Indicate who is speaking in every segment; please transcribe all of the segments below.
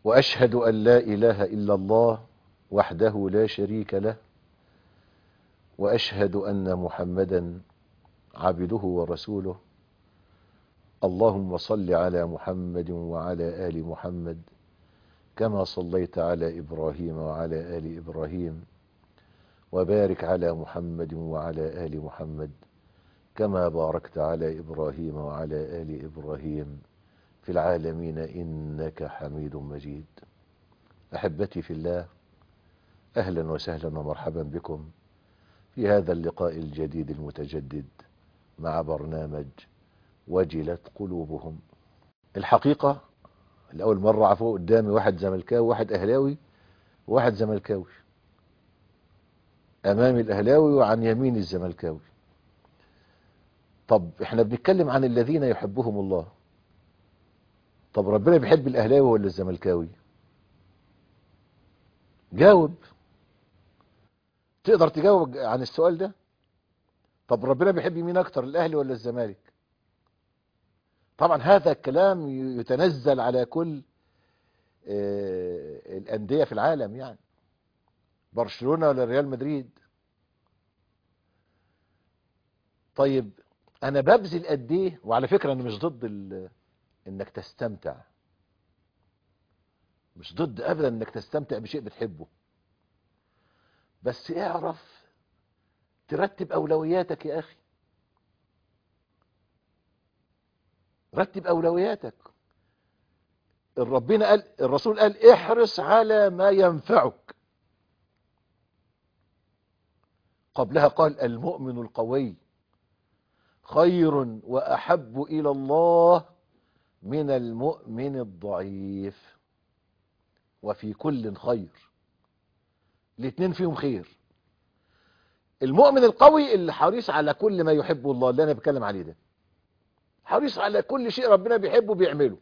Speaker 1: وأشهد أن لا إله إلا الله وحده لا شريك له وأشهد أن محمدا عبده ورسوله اللهم صل على محمد وعلى آل محمد كما صليت على إبراهيم وعلى آل إبراهيم وبارك على محمد وعلى آل محمد كما باركت على إبراهيم وعلى آل إبراهيم في العالمين إنك حميد مجيد أحبتي في الله أهلا وسهلا ومرحبا بكم في هذا اللقاء الجديد المتجدد مع برنامج وجلت قلوبهم الحقيقة لأول مرة عفوا قدامي واحد زملكاوي واحد أهلاوي وواحد زملكاوي أمامي الأهلاوي وعن يمين الزملكاوي طب احنا بنتكلم عن الذين يحبهم الله طب ربنا بيحب الأهلاوي ولا الزملكاوي جاوب تقدر تجاوب عن السؤال ده طب ربنا بيحب مين اكتر الاهلي ولا الزمالك طبعا هذا الكلام يتنزل على كل آه الانديه في العالم يعني برشلونه ولا ريال مدريد طيب انا ببذل قد ايه وعلى فكره انا مش ضد انك تستمتع مش ضد ابدا انك تستمتع بشيء بتحبه بس اعرف ترتب اولوياتك يا اخي رتب اولوياتك ربنا قال الرسول قال احرص على ما ينفعك قبلها قال المؤمن القوي خير واحب الى الله من المؤمن الضعيف وفي كل خير الاثنين فيهم خير المؤمن القوي اللي حريص على كل ما يحبه الله اللي انا بتكلم عليه ده حريص على كل شيء ربنا بيحبه بيعمله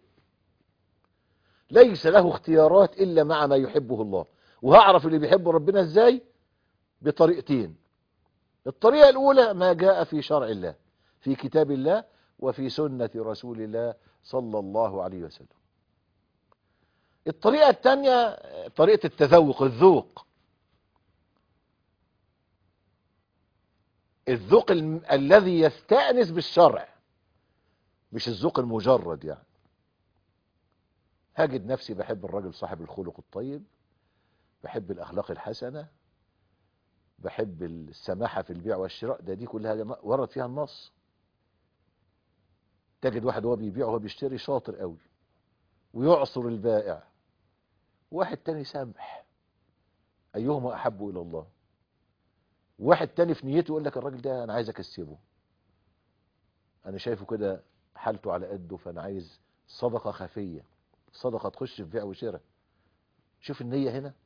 Speaker 1: ليس له اختيارات الا مع ما يحبه الله وهعرف اللي بيحبه ربنا ازاي بطريقتين الطريقة الاولى ما جاء في شرع الله في كتاب الله وفي سنة رسول الله صلى الله عليه وسلم الطريقة الثانية طريقة التذوق الذوق الذوق ال... الذي يستأنس بالشرع مش الذوق المجرد يعني هجد نفسي بحب الراجل صاحب الخلق الطيب بحب الأخلاق الحسنة بحب السماحة في البيع والشراء ده دي كلها ورد فيها النص تجد واحد هو بيبيع وهو بيشتري شاطر قوي ويعصر البائع واحد تاني سامح ايهما احب الى الله واحد تاني في نيته يقول لك الراجل ده انا عايز اكسبه انا شايفه كده حالته على قده فانا عايز صدقه خفيه صدقه تخش في بيع وشراء شوف النيه هنا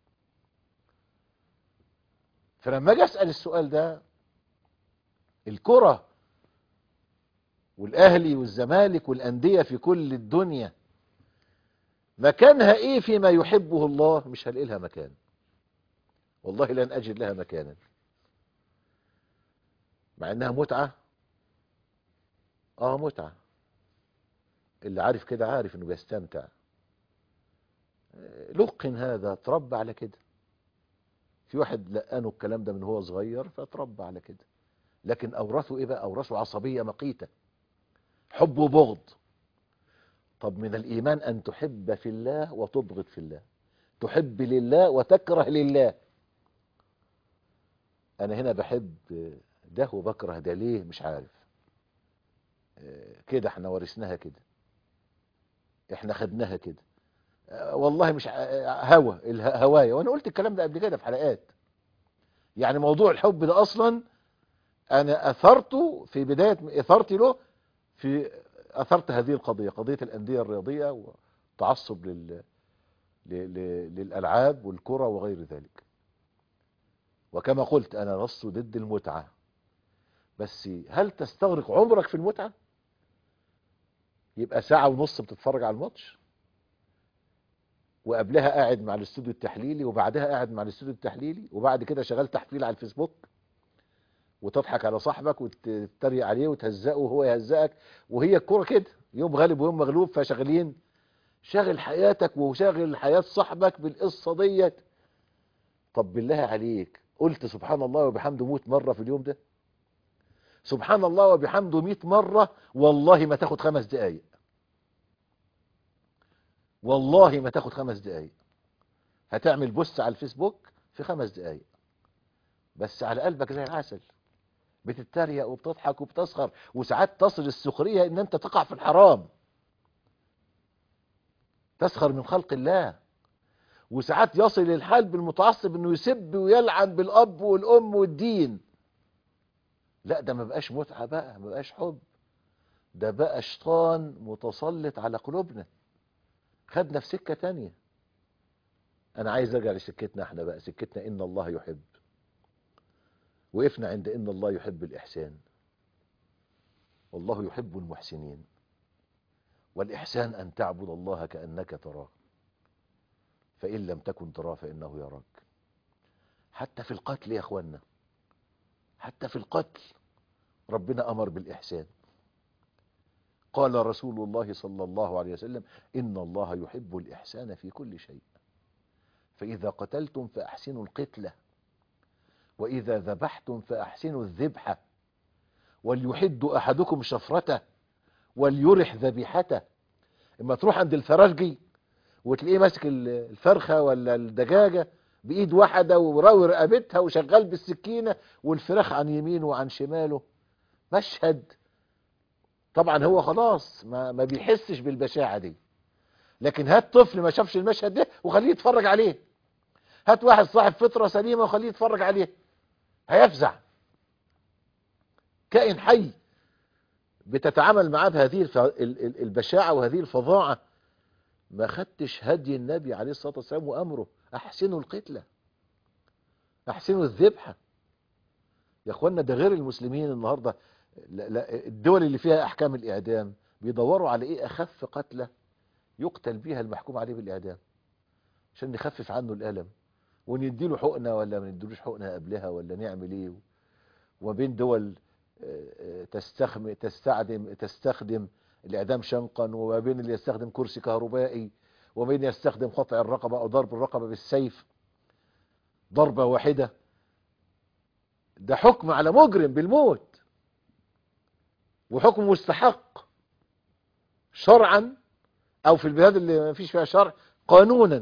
Speaker 1: فلما اجي اسال السؤال ده الكره والاهلي والزمالك والانديه في كل الدنيا مكانها ايه فيما يحبه الله مش هلاقي لها مكان والله لن اجد لها مكانا مع انها متعه اه متعه اللي عارف كده عارف انه بيستمتع لقن هذا تربى على كده في واحد لقانه الكلام ده من هو صغير فتربى على كده لكن اورثه ايه بقى اورثه عصبيه مقيته حب وبغض طب من الإيمان أن تحب في الله وتبغض في الله تحب لله وتكره لله أنا هنا بحب ده وبكره ده ليه مش عارف كده احنا ورثناها كده احنا خدناها كده والله مش هوى الهواية وانا قلت الكلام ده قبل كده في حلقات يعني موضوع الحب ده اصلا انا اثرته في بداية اثرتي له في اثرت هذه القضية قضية الاندية الرياضية وتعصب لل... لل... للالعاب والكرة وغير ذلك وكما قلت انا لست ضد المتعة بس هل تستغرق عمرك في المتعة يبقى ساعة ونص بتتفرج على الماتش وقبلها قاعد مع الاستوديو التحليلي وبعدها قاعد مع الاستوديو التحليلي وبعد كده شغال تحفيل على الفيسبوك وتضحك على صاحبك وتتريق عليه وتهزقه وهو يهزقك وهي الكوره كده يوم غالب ويوم مغلوب فشغالين شاغل حياتك وشاغل حياة صاحبك بالقصة ديت طب بالله عليك قلت سبحان الله وبحمده 100 مرة في اليوم ده سبحان الله وبحمده 100 مرة والله ما تاخد خمس دقايق والله ما تاخد خمس دقايق هتعمل بوست على الفيسبوك في خمس دقايق بس على قلبك زي العسل بتتريق وبتضحك وبتسخر وساعات تصل السخرية ان انت تقع في الحرام تسخر من خلق الله وساعات يصل الحال بالمتعصب انه يسب ويلعن بالاب والام والدين لا ده ما بقاش متعة بقى ما بقاش حب ده بقى شيطان متسلط على قلوبنا خدنا في سكة تانية انا عايز ارجع لسكتنا احنا بقى سكتنا ان الله يحب وقفنا عند ان الله يحب الاحسان والله يحب المحسنين والاحسان ان تعبد الله كانك تراه فان لم تكن تراه فانه يراك حتى في القتل يا اخوانا حتى في القتل ربنا امر بالاحسان قال رسول الله صلى الله عليه وسلم ان الله يحب الاحسان في كل شيء فاذا قتلتم فاحسنوا القتله وإذا ذبحتم فأحسنوا الذبحة وليحد أحدكم شفرته وليرح ذبيحته اما تروح عند الفرارجي وتلاقيه ماسك الفرخة ولا الدجاجة بإيد واحدة وراوي رقبتها وشغال بالسكينة والفراخ عن يمينه وعن شماله مشهد طبعا هو خلاص ما, ما بيحسش بالبشاعة دي لكن هات طفل ما شافش المشهد ده وخليه يتفرج عليه هات واحد صاحب فطرة سليمة وخليه يتفرج عليه هيفزع كائن حي بتتعامل معاه بهذه البشاعة وهذه الفظاعة ما خدتش هدي النبي عليه الصلاة والسلام وأمره أحسنوا القتلة أحسنوا الذبحة يا أخوانا ده غير المسلمين النهاردة لا لا الدول اللي فيها أحكام الإعدام بيدوروا على إيه أخف قتلة يقتل بيها المحكوم عليه بالإعدام عشان نخفف عنه الألم ونديله حقنة ولا ما نديلوش حقنة قبلها ولا نعمل ايه وبين دول تستخدم تستخدم تستخدم الاعدام شنقا وما بين اللي يستخدم كرسي كهربائي وبين يستخدم قطع الرقبة او ضرب الرقبة بالسيف ضربة واحدة ده حكم على مجرم بالموت وحكم مستحق شرعا او في البلاد اللي ما فيش فيها شرع قانونا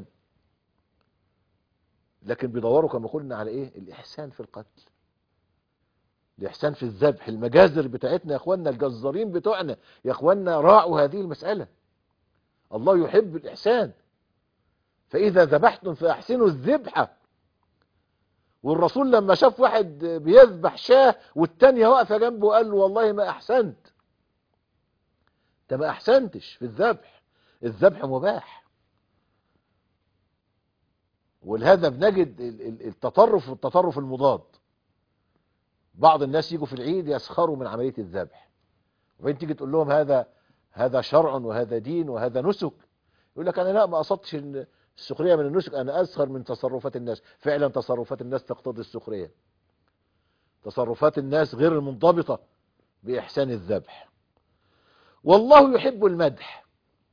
Speaker 1: لكن بيدوروا كما قلنا على ايه الاحسان في القتل الاحسان في الذبح المجازر بتاعتنا يا اخوانا الجزارين بتوعنا يا اخوانا راعوا هذه المسألة الله يحب الاحسان فاذا ذبحتم فاحسنوا الذبحة والرسول لما شاف واحد بيذبح شاه والتانية واقفة جنبه قال له والله ما احسنت انت ما احسنتش في الذبح الذبح مباح ولهذا بنجد التطرف والتطرف المضاد بعض الناس يجوا في العيد يسخروا من عملية الذبح وبين تيجي تقول لهم هذا هذا شرع وهذا دين وهذا نسك يقول لك انا لا ما قصدتش السخرية من النسك انا اسخر من تصرفات الناس فعلا تصرفات الناس تقتضي السخرية تصرفات الناس غير المنضبطة باحسان الذبح والله يحب المدح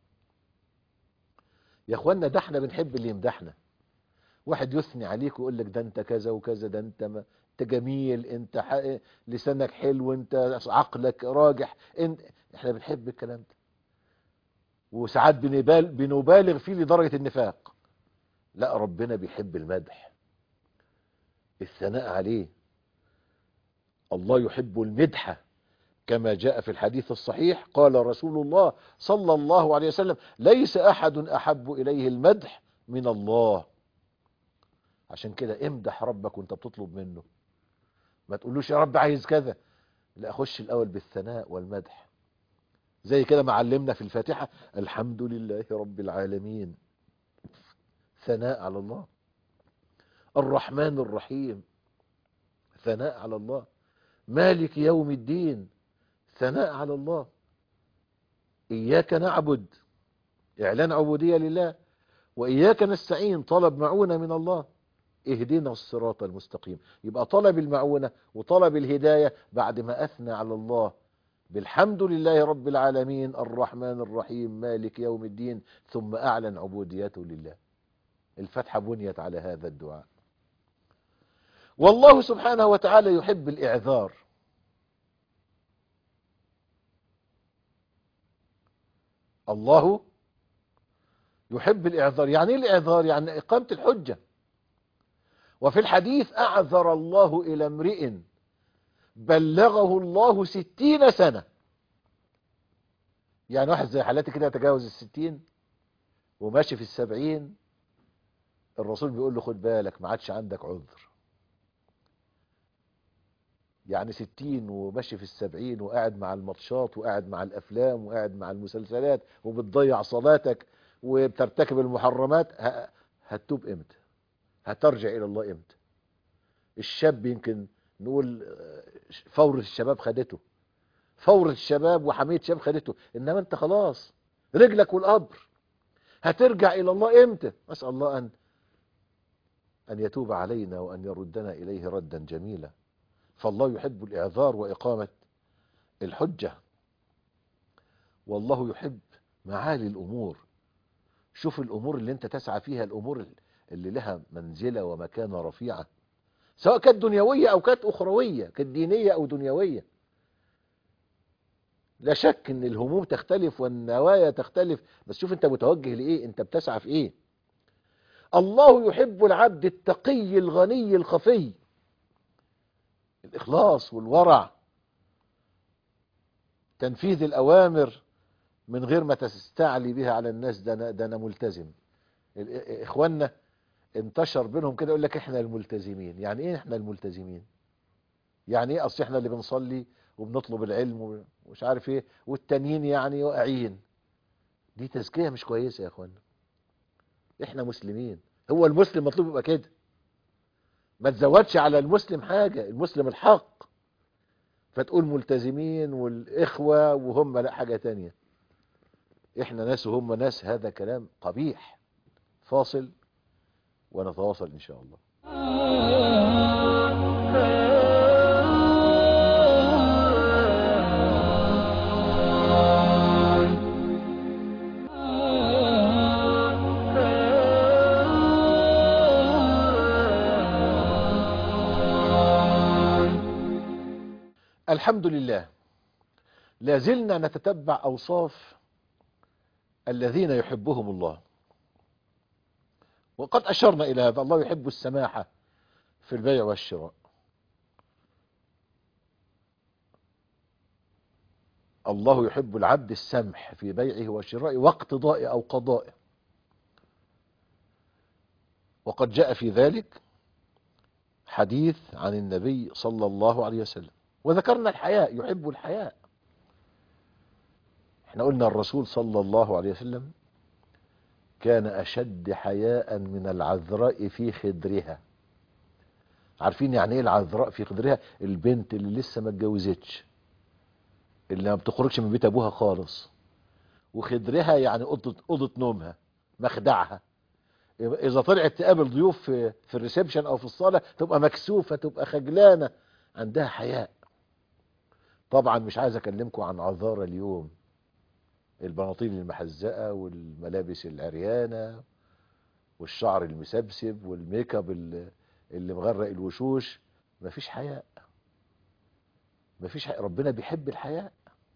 Speaker 1: يا اخوانا ده احنا بنحب اللي يمدحنا واحد يثني عليك ويقول لك ده انت كذا وكذا ده انت ما انت جميل انت ح... لسانك حلو انت عقلك راجح انت احنا بنحب الكلام ده وساعات بنبال... بنبالغ فيه لدرجة النفاق لا ربنا بيحب المدح الثناء عليه الله يحب المدحة كما جاء في الحديث الصحيح قال رسول الله صلى الله عليه وسلم ليس أحد أحب إليه المدح من الله عشان كده امدح ربك وانت بتطلب منه ما تقولوش يا رب عايز كذا لا اخش الاول بالثناء والمدح زي كده ما علمنا في الفاتحة الحمد لله رب العالمين ثناء على الله الرحمن الرحيم ثناء على الله مالك يوم الدين ثناء على الله إياك نعبد إعلان عبودية لله وإياك نستعين طلب معونة من الله اهدنا الصراط المستقيم يبقى طلب المعونة وطلب الهداية بعد ما أثنى على الله بالحمد لله رب العالمين الرحمن الرحيم مالك يوم الدين ثم أعلن عبوديته لله الفتحة بنيت على هذا الدعاء والله سبحانه وتعالى يحب الإعذار الله يحب الإعذار يعني ايه الإعذار يعني إقامة الحجة وفي الحديث أعذر الله إلى امرئ بلغه الله ستين سنة يعني واحد زي حالاتي كده يتجاوز الستين وماشي في السبعين الرسول بيقول له خد بالك ما عادش عندك عذر يعني ستين وماشي في السبعين وقاعد مع الماتشات وقاعد مع الأفلام وقاعد مع المسلسلات وبتضيع صلاتك وبترتكب المحرمات هتتوب امتى هترجع إلى الله امتى الشاب يمكن نقول فورة الشباب خدته فورة الشباب وحمية الشباب خدته إنما أنت خلاص رجلك والقبر هترجع إلى الله امتى أسأل الله أن أن يتوب علينا وأن يردنا إليه ردا جميلا فالله يحب الإعذار وإقامة الحجة والله يحب معالي الأمور شوف الأمور اللي أنت تسعى فيها الأمور اللي لها منزلة ومكانة رفيعة سواء كانت دنيوية أو كانت أخروية كانت دينية أو دنيوية لا شك ان الهموم تختلف والنوايا تختلف بس شوف انت متوجه لايه انت بتسعى في ايه الله يحب العبد التقي الغني الخفي الإخلاص والورع تنفيذ الأوامر من غير ما تستعلي بها على الناس ده أنا, ده أنا ملتزم إخواننا انتشر بينهم كده يقول لك إحنا الملتزمين يعني إيه إحنا الملتزمين يعني إيه أصل إحنا اللي بنصلي وبنطلب العلم ومش عارف إيه والتانيين يعني واقعين دي تزكية مش كويسة يا إخوانا إحنا مسلمين هو المسلم مطلوب يبقى كده ما تزودش على المسلم حاجة المسلم الحق فتقول ملتزمين والإخوة وهم لا حاجة تانية إحنا ناس وهم ناس هذا كلام قبيح فاصل ونتواصل إن شاء الله الحمد لله لازلنا نتتبع أوصاف الذين يحبهم الله وقد أشرنا إلى هذا الله يحب السماحة في البيع والشراء الله يحب العبد السمح في بيعه وشرائه واقتضائه أو قضائه وقد جاء في ذلك حديث عن النبي صلى الله عليه وسلم وذكرنا الحياء يحب الحياء احنا قلنا الرسول صلى الله عليه وسلم كان أشد حياء من العذراء في خدرها عارفين يعني ايه العذراء في خدرها البنت اللي لسه ما اتجوزتش اللي ما بتخرجش من بيت ابوها خالص وخدرها يعني اوضه اوضه نومها مخدعها اذا طلعت تقابل ضيوف في, في الريسبشن او في الصاله تبقى مكسوفه تبقى خجلانه عندها حياء طبعا مش عايز اكلمكم عن عذارى اليوم البناطيل المحزقه والملابس العريانه والشعر المسبسب والميك اب اللي مغرق الوشوش مفيش حياء مفيش حياء ربنا بيحب الحياء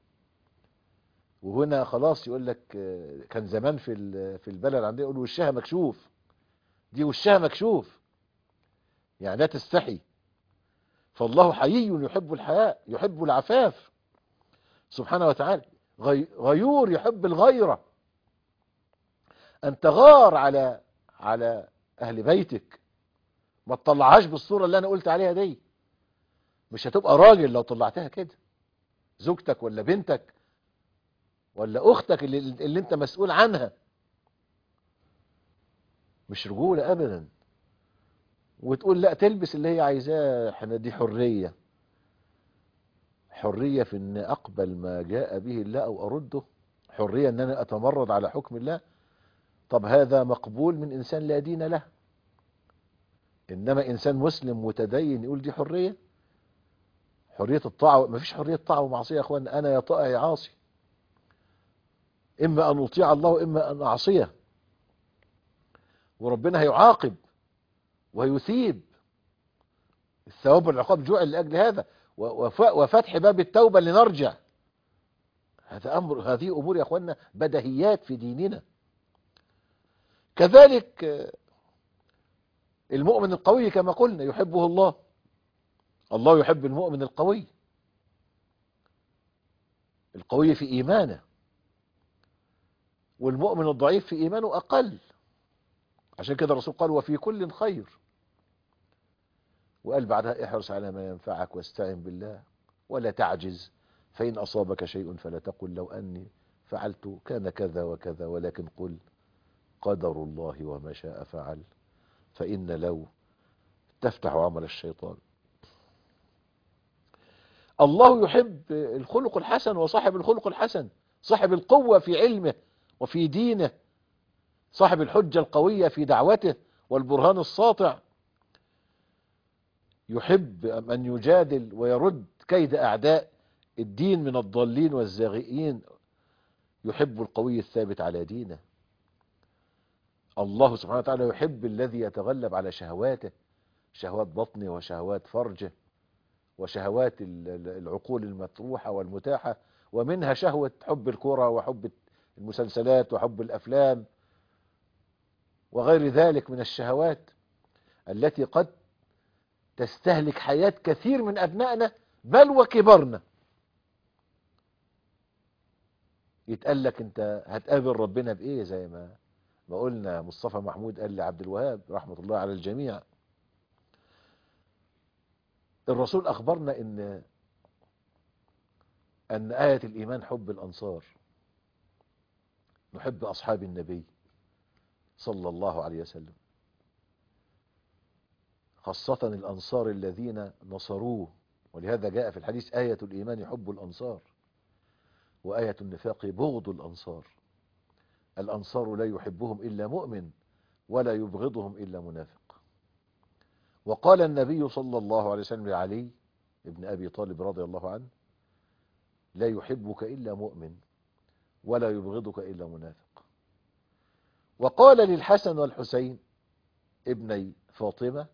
Speaker 1: وهنا خلاص يقول لك كان زمان في في البلد عندنا يقول وشها مكشوف دي وشها مكشوف يعني لا تستحي فالله حيي يحب الحياء يحب العفاف سبحانه وتعالى غيور يحب الغيرة أن تغار على على أهل بيتك ما تطلعهاش بالصورة اللي أنا قلت عليها دي مش هتبقى راجل لو طلعتها كده زوجتك ولا بنتك ولا أختك اللي, اللي أنت مسؤول عنها مش رجولة أبدا وتقول لا تلبس اللي هي عايزاه احنا دي حرية حرية في ان اقبل ما جاء به الله او ارده حرية ان انا اتمرد على حكم الله طب هذا مقبول من انسان لا دين له انما انسان مسلم متدين يقول دي حرية حرية الطاعة مفيش حرية طاعة ومعصية يا اخوان انا يا طائع يا عاصي اما ان اطيع الله واما ان اعصيه وربنا هيعاقب ويثيب الثواب والعقاب جعل لاجل هذا وفتح باب التوبة لنرجع هذا امر هذه امور يا اخوانا بدهيات في ديننا كذلك المؤمن القوي كما قلنا يحبه الله الله يحب المؤمن القوي القوي في ايمانه والمؤمن الضعيف في ايمانه اقل عشان كده الرسول قال وفي كل خير وقال بعدها احرص على ما ينفعك واستعن بالله ولا تعجز فإن أصابك شيء فلا تقل لو أني فعلت كان كذا وكذا ولكن قل قدر الله وما شاء فعل فإن لو تفتح عمل الشيطان الله يحب الخلق الحسن وصاحب الخلق الحسن صاحب القوة في علمه وفي دينه صاحب الحجة القوية في دعوته والبرهان الساطع يحب من يجادل ويرد كيد أعداء الدين من الضالين والزاغئين يحب القوي الثابت على دينه الله سبحانه وتعالى يحب الذي يتغلب على شهواته شهوات بطنه وشهوات فرجه وشهوات العقول المطروحة والمتاحة ومنها شهوة حب الكرة وحب المسلسلات وحب الأفلام وغير ذلك من الشهوات التي قد تستهلك حياة كثير من أبنائنا بل وكبرنا يتقال لك انت هتقابل ربنا بايه زي ما ما قلنا مصطفى محمود قال لعبد الوهاب رحمة الله على الجميع الرسول اخبرنا ان ان آية الايمان حب الانصار نحب اصحاب النبي صلى الله عليه وسلم خاصة الانصار الذين نصروه ولهذا جاء في الحديث آية الايمان حب الانصار وآية النفاق بغض الأنصار الأنصار لا يحبهم إلا مؤمن ولا يبغضهم إلا منافق وقال النبي صلى الله عليه وسلم لعلي ابن أبي طالب رضي الله عنه لا يحبك إلا مؤمن ولا يبغضك إلا منافق وقال للحسن والحسين ابني فاطمة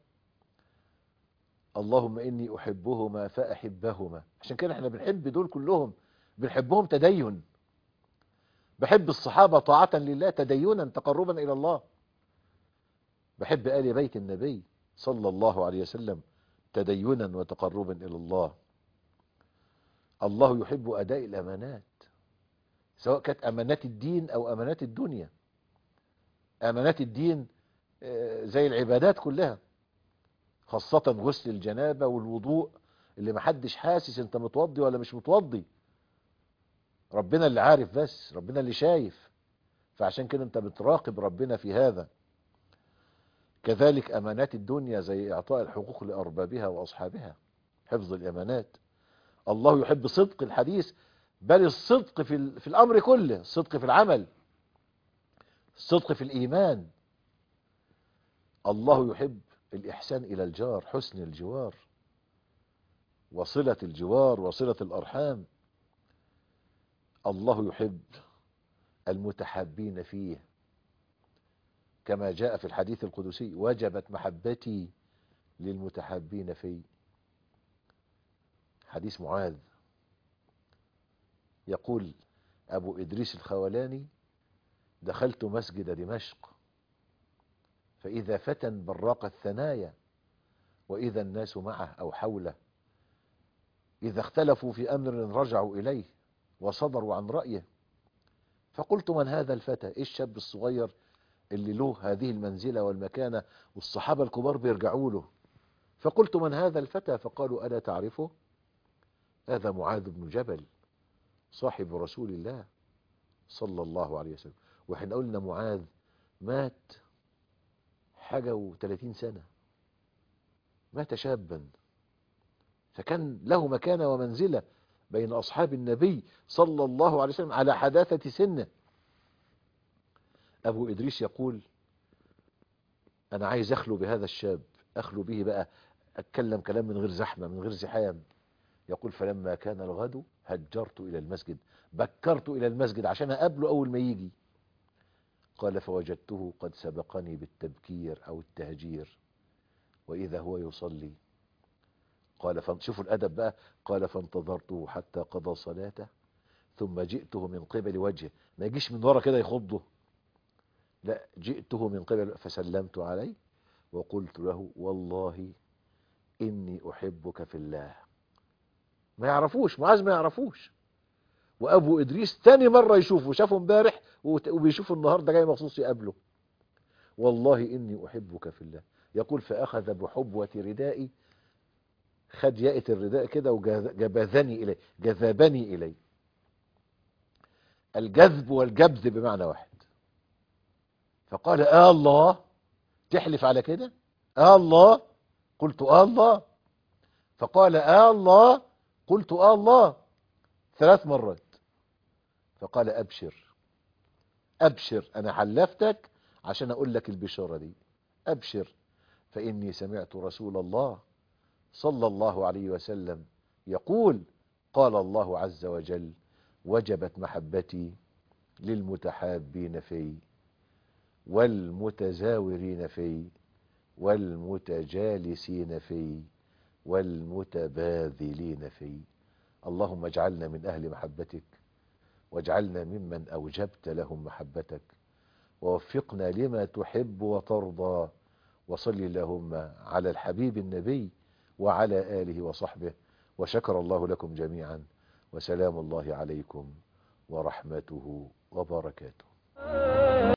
Speaker 1: اللهم إني أحبهما فأحبهما عشان كده احنا بنحب دول كلهم بنحبهم تدين بحب الصحابة طاعة لله تدينا تقربا إلى الله بحب آل بيت النبي صلى الله عليه وسلم تدينا وتقربا إلى الله الله يحب أداء الأمانات سواء كانت أمانات الدين أو أمانات الدنيا أمانات الدين زي العبادات كلها خاصة غسل الجنابة والوضوء اللي محدش حاسس انت متوضي ولا مش متوضي ربنا اللي عارف بس ربنا اللي شايف فعشان كده انت بتراقب ربنا في هذا كذلك امانات الدنيا زي اعطاء الحقوق لاربابها واصحابها حفظ الامانات الله يحب صدق الحديث بل الصدق في, في الامر كله الصدق في العمل الصدق في الايمان الله يحب الاحسان الى الجار حسن الجوار وصلة الجوار وصلة الارحام الله يحب المتحابين فيه كما جاء في الحديث القدسي وجبت محبتي للمتحابين فيه حديث معاذ يقول أبو إدريس الخولاني دخلت مسجد دمشق فإذا فتى براق الثنايا وإذا الناس معه أو حوله إذا اختلفوا في أمر رجعوا إليه وصدروا عن رأيه فقلت من هذا الفتى إيه الشاب الصغير اللي له هذه المنزلة والمكانة والصحابة الكبار بيرجعوا له فقلت من هذا الفتى فقالوا ألا تعرفه هذا معاذ بن جبل صاحب رسول الله صلى الله عليه وسلم وإحنا قلنا معاذ مات حاجة وثلاثين سنة مات شابا فكان له مكانة ومنزلة بين أصحاب النبي صلى الله عليه وسلم على حداثة سنه أبو إدريس يقول أنا عايز أخلو بهذا الشاب أخلو به بقى أتكلم كلام من غير زحمة من غير زحام يقول فلما كان الغد هجرت إلى المسجد بكرت إلى المسجد عشان أقابله أول ما يجي قال فوجدته قد سبقني بالتبكير أو التهجير وإذا هو يصلي قال فان- شوفوا الأدب بقى قال فانتظرته حتى قضى صلاته ثم جئته من قبل وجهه ما يجيش من ورا كده يخضه لا جئته من قبل فسلمت عليه وقلت له والله إني أحبك في الله ما يعرفوش معاذ ما يعرفوش وأبو إدريس تاني مرة يشوفه شافه امبارح وت- وبيشوفه النهاردة جاي مخصوص يقابله والله إني أحبك في الله يقول فأخذ بحبوة ردائي خد ياقة الرداء كده وجبذني إليه جذبني إليه الجذب والجبذ بمعنى واحد فقال آه الله تحلف على كده آه الله قلت آه الله فقال آه الله قلت آه الله ثلاث مرات فقال أبشر أبشر أنا حلفتك عشان أقول لك البشارة دي أبشر فإني سمعت رسول الله صلى الله عليه وسلم يقول قال الله عز وجل وجبت محبتي للمتحابين في والمتزاورين في والمتجالسين في والمتباذلين في اللهم اجعلنا من أهل محبتك واجعلنا ممن أوجبت لهم محبتك ووفقنا لما تحب وترضى وصل اللهم على الحبيب النبي وعلى آله وصحبه وشكر الله لكم جميعا وسلام الله عليكم ورحمته وبركاته